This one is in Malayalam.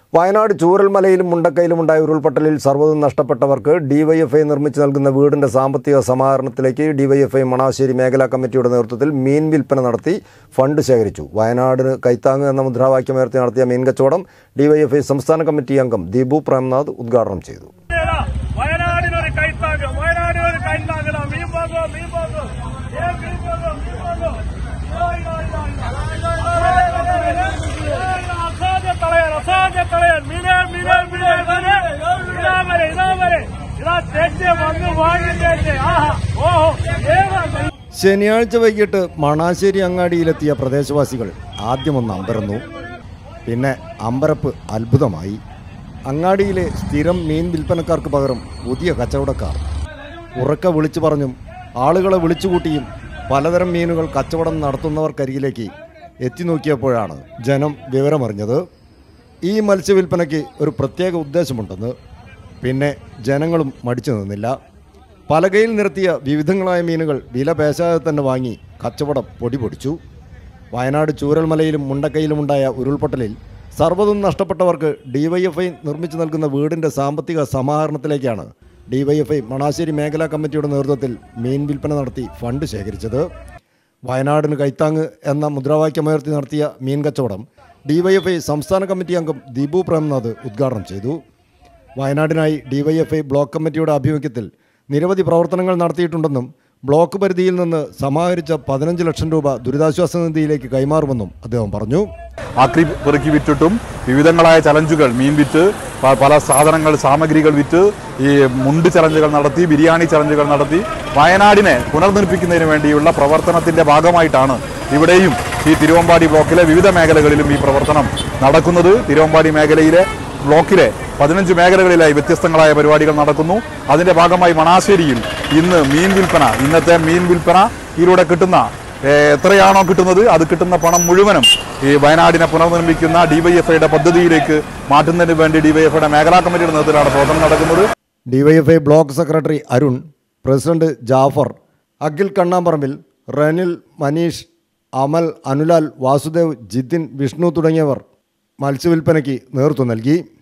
വയനാട് ചൂരൽമലയിലും മുണ്ടക്കയിലും ഉണ്ടായ ഉരുൾപൊട്ടലിൽ സർവ്വതും നഷ്ടപ്പെട്ടവർക്ക് ഡിവൈഎഫ്ഐ നിർമ്മിച്ചു നൽകുന്ന വീടിന്റെ സാമ്പത്തിക സമാഹരണത്തിലേക്ക് ഡിവൈഎഫ്ഐ മണാശ്ശേരി മേഖലാ കമ്മിറ്റിയുടെ നേതൃത്വത്തിൽ മീൻ വിൽപ്പന നടത്തി ഫണ്ട് ശേഖരിച്ചു വയനാടിന് കൈത്താങ് എന്ന മുദ്രാവാക്യമുയർത്തി നടത്തിയ മീൻ കച്ചവടം ഡിവൈഎഫ്ഐ സംസ്ഥാന കമ്മിറ്റി അംഗം ദീപു പ്രേംനാഥ് ഉദ്ഘാടനം ചെയ്തു വയനാടിനൊരു കൈത്താങ്ങ് വയനാടിനൊരു കൈത്താങ്ങ് മീൻ പോകോ മീൻ പോകോ ഏ മീൻ പോകോ മീൻ പോകോ അസാധ്യ തളയാൻ അസാധ്യ തളയാൻ മീനെ മീനെ മീനെ മീനെ ഇതാ വരെ ഇതാ വരെ ഇതാ ചേച്ചിയെ വന്ന് വാങ്ങി ചേച്ചി ആഹാ ഓഹോ ഏതാ ശനിയാഴ്ച വൈകിട്ട് മണാശ്ശേരി അങ്ങാടിയിലെത്തിയ പ്രദേശവാസികൾ ആദ്യമൊന്ന് അമ്പരന്നു പിന്നെ അമ്പരപ്പ് അത്ഭുതമായി അങ്ങാടിയിലെ സ്ഥിരം മീൻ വിൽപ്പനക്കാർക്ക് പകരം പുതിയ കച്ചവടക്കാർ ഉറക്ക വിളിച്ചു പറഞ്ഞും ആളുകളെ വിളിച്ചുകൂട്ടിയും പലതരം മീനുകൾ കച്ചവടം നടത്തുന്നവർക്കരികിലേക്ക് എത്തി നോക്കിയപ്പോഴാണ് ജനം വിവരമറിഞ്ഞത് ഈ മത്സ്യവിൽപ്പനയ്ക്ക് ഒരു പ്രത്യേക ഉദ്ദേശമുണ്ടെന്ന് പിന്നെ ജനങ്ങളും മടിച്ചു നിന്നില്ല പലകയിൽ നിരത്തിയ വിവിധങ്ങളായ മീനുകൾ വില പേശാതെ തന്നെ വാങ്ങി കച്ചവടം പൊടി പൊടിച്ചു വയനാട് ചൂരൽമലയിലും മുണ്ടക്കയിലുമുണ്ടായ ഉരുൾപൊട്ടലിൽ സർവ്വതും നഷ്ടപ്പെട്ടവർക്ക് ഡിവൈഎഫ്ഐ നിർമ്മിച്ചു നൽകുന്ന വീടിൻ്റെ സാമ്പത്തിക സമാഹരണത്തിലേക്കാണ് ഡിവൈഎഫ്ഐ മണാശ്ശേരി മേഖലാ കമ്മിറ്റിയുടെ നേതൃത്വത്തിൽ മീൻ വിൽപ്പന നടത്തി ഫണ്ട് ശേഖരിച്ചത് വയനാടിന് കൈത്താങ് എന്ന മുദ്രാവാക്യമുയർത്തി നടത്തിയ മീൻ കച്ചവടം ഡിവൈഎഫ്ഐ സംസ്ഥാന കമ്മിറ്റി അംഗം ദീപു പ്രേംനാഥ് ഉദ്ഘാടനം ചെയ്തു വയനാടിനായി ഡിവൈഎഫ്ഐ ബ്ലോക്ക് കമ്മിറ്റിയുടെ ആഭിമുഖ്യത്തിൽ നിരവധി പ്രവർത്തനങ്ങൾ നടത്തിയിട്ടുണ്ടെന്നും ബ്ലോക്ക് പരിധിയിൽ നിന്ന് സമാഹരിച്ച പതിനഞ്ച് ലക്ഷം രൂപ ദുരിതാശ്വാസ നിധിയിലേക്ക് കൈമാറുമെന്നും അദ്ദേഹം പറഞ്ഞു ആക്രി പെറുക്കി വിറ്റിട്ടും വിവിധങ്ങളായ ചലഞ്ചുകൾ മീൻ വിറ്റ് പ- പല സാധനങ്ങൾ സാമഗ്രികൾ വിറ്റ് ഈ മുണ്ട് ചലഞ്ചുകൾ നടത്തി ബിരിയാണി ചലഞ്ചുകൾ നടത്തി വയനാടിനെ പുനർനിർമ്മിക്കുന്നതിന് വേണ്ടിയുള്ള പ്രവർത്തനത്തിന്റെ ഭാഗമായിട്ടാണ് ഇവിടെയും ഈ തിരുവമ്പാടി ബ്ലോക്കിലെ വിവിധ മേഖലകളിലും ഈ പ്രവർത്തനം നടക്കുന്നത് തിരുവമ്പാടി മേഖലയിലെ ബ്ലോക്കിലെ പതിനഞ്ച് മേഖലകളിലായി വ്യത്യസ്തങ്ങളായ പരിപാടികൾ നടക്കുന്നു അതിന്റെ ഭാഗമായി മണാശ്ശേരിയിൽ ഇന്ന് മീൻ വിൽപ്പന ഇന്നത്തെ മീൻ വിൽപ്പന ഇതിലൂടെ കിട്ടുന്ന ഏ, എത്രയാണോ കിട്ടുന്നത് അത് കിട്ടുന്ന പണം മുഴുവനും ഈ വയനാടിനെ പുനർനിർമ്മിക്കുന്ന ഡിവൈഎഫ്ഐയുടെ പദ്ധതിയിലേക്ക് മാറ്റുന്നതിന് വേണ്ടി ഡിവൈഎഫ്ഐയുടെ മേഖലാ കമ്മിറ്റിയുടെ നേതൃത്വത്തിലാണ് പ്രവർത്തനം നടക്കുന്നത് DYFI block secretary Arun president Jafar Akhil Kannamparambil Ranil Maneesh Amal Anulal Vasudev Jithin Vishnu തുടങ്ങിയവർ മത്സ്യവിൽപ്പനയ്ക്ക് നേതൃത്വം നൽകി